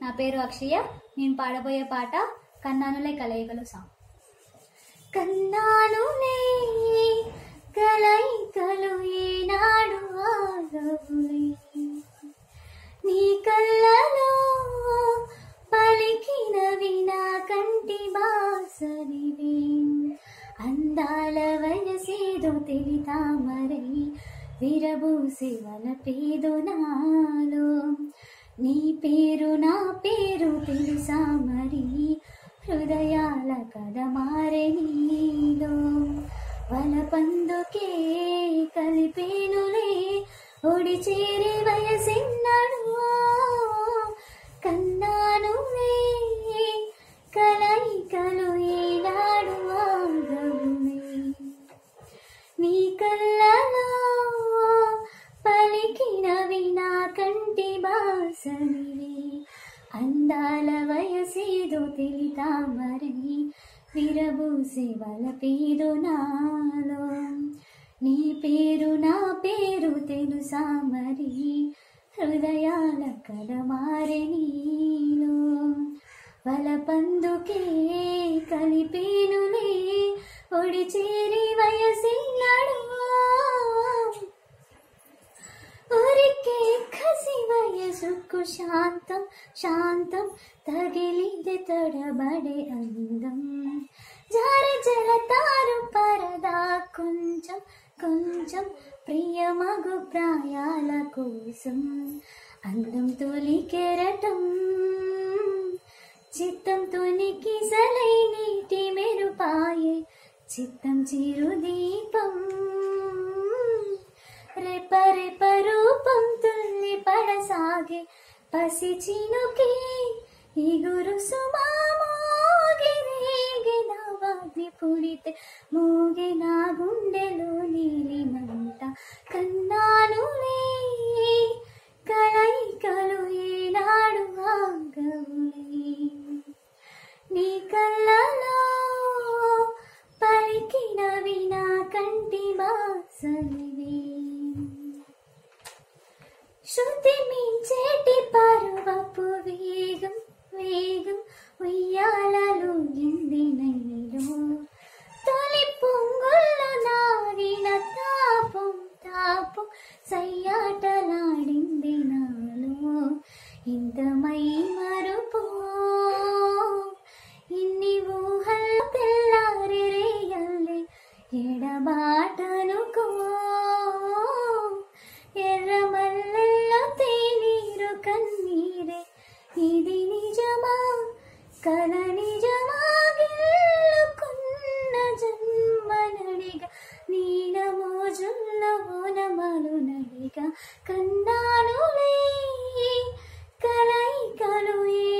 నా పేరు అక్షయ నేను పాడబోయే పాట కన్నానులే కలయికలు సాంగ్ కన్నానులే కలయికలు ఈనాడు ఆగవులే నీ కళ్ళలో పలికినవి నా కంటి బాసరివే అందాల వయసేదో తెలితామరై విరబూసి వలపేదో నాలో నీ పేరు నా పేరు తెలుసా మరి హృదయాల కథ మారే నీలో వలపందుకే కలిపేనులే ఒడి చేరే వయసిన్నడు కన్నానులే కలయికలు ఏనాడు ఆగవులే నీ కళ్ళలో పలికినవి నా కంటి బాసనివి అందాల వయసేదో తెలితా మరి విరబూసి వలపేదో నాలో నీ పేరు నా పేరు తెలుసా మరి హృదయాల కథ మారే నీలో వలపందుకే కలిపేనులే ఒడి చేరి వయసిన్నాడు ఊరికే కసి వయసుకు శాంతం శాంతం తగిలిది తడబడే అందం జార జలతారు పరదా కొంచెం కొంచెం ప్రియమగు ప్రాయాల కోసం అందం తొలి కెరటం చిత్తం తొనికి సలై నీటి మెరుపాయే చిత్తం చిరుదీపం రెప రెప రూపం తుల్లి పడసాగే పసి చినుకి ఇగురు సుమామోగిరేగినవాగ్ని పుడితే మూగిన గుండెలో నీలి మంట కన్నానులే కలయికలు ఏనాడు ఆగవులే నీ కళ్ళలో పలికినవి నా కంటి బాసలివి శృతి మించేటి పరువపు వేగం వేగం ఉయ్యాలలో ఎందినైలో తొలి పొంగుల్లో నాగిన తాపం తాపం సయ్యాటలాడింది నాలో ఇంతమై మరుపో ఇన్ని ఊహల తెల్లారి రేయల్లే ఎడబాటనుకో ఎర్ర మల్లెల్లో తేనీరు కన్నీరే ఇది నిజమా కల నిజమా గెల్లుకున్న జన్మనడిగా నీల మోజుల్లో ఓనమాలు నడిగా కన్నానులే కలయికలు ఏ